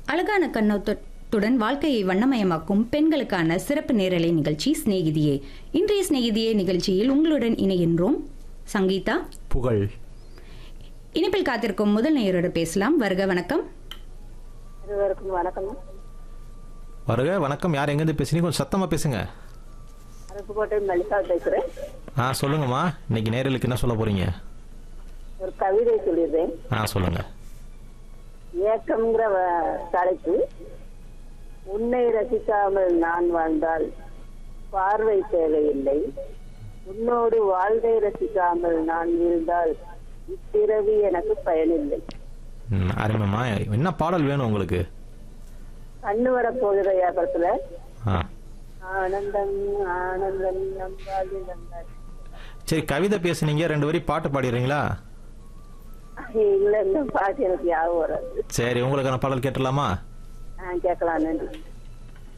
அழகான கண்ணோட்டத்துடன் வாழ்க்கையை வண்ணமயமாக்கும் பெண்களுக்கான சிறப்பு நேரலை நிகழ்ச்சி சிநேகிதியே இன்றைய சிநேகிதியே நிகழ்ச்சியில் உங்களுடன் இணைகின்றோம் சங்கீதா புகழ் இனிப்பில் காத்திருக்கும் முதல் நேயரோடு பேசலாம் வருக வணக்கம் இருவருக்கும் வணக்கம் வருக வணக்கம் யார் எங்கேருந்து பேசுறீங்க கொஞ்சம் சத்தமா பேசுங்க அருப்புக்கோட்டை மல்லிகா பேசுறேன் ஆ சொல்லுங்கம்மா இன்னைக்கு நேரலுக்கு என்ன சொல்ல போறீங்க ஒரு கவிதை சொல்லிடுறேன் ஆ சொல்லுங்க ஏக்கம்ங்கிற வ- தலைப்பு உன்னை ரசிக்காமல் நான் வாழ்ந்தால் பார்வை தேவையில்லை உன்னோடு வாழ்வை ரசிக்காமல் நான் வீழ்ந்தால் இப்பிறவி எனக்கு பயனில்லை ம், அருமைம்மா என்ன பாடல் வேணும் உங்களுக்கு கண்ணு வரப்போகிற வியாபாரத்துல ஆ ஆனந்தம் ஆனந்தம் நம்பாது நம்பாது சரி கவிதை பேசுனீங்க ரெண்டு வரி பாட்டு பாடிடுறீங்களா இல்ல இந்த பாட்டு எனக்கு ஞாபகம் வராது சரி உங்களுக்கான பாடல் கேட்டுடலாமா ஆ கேட்கலாம் நன்றி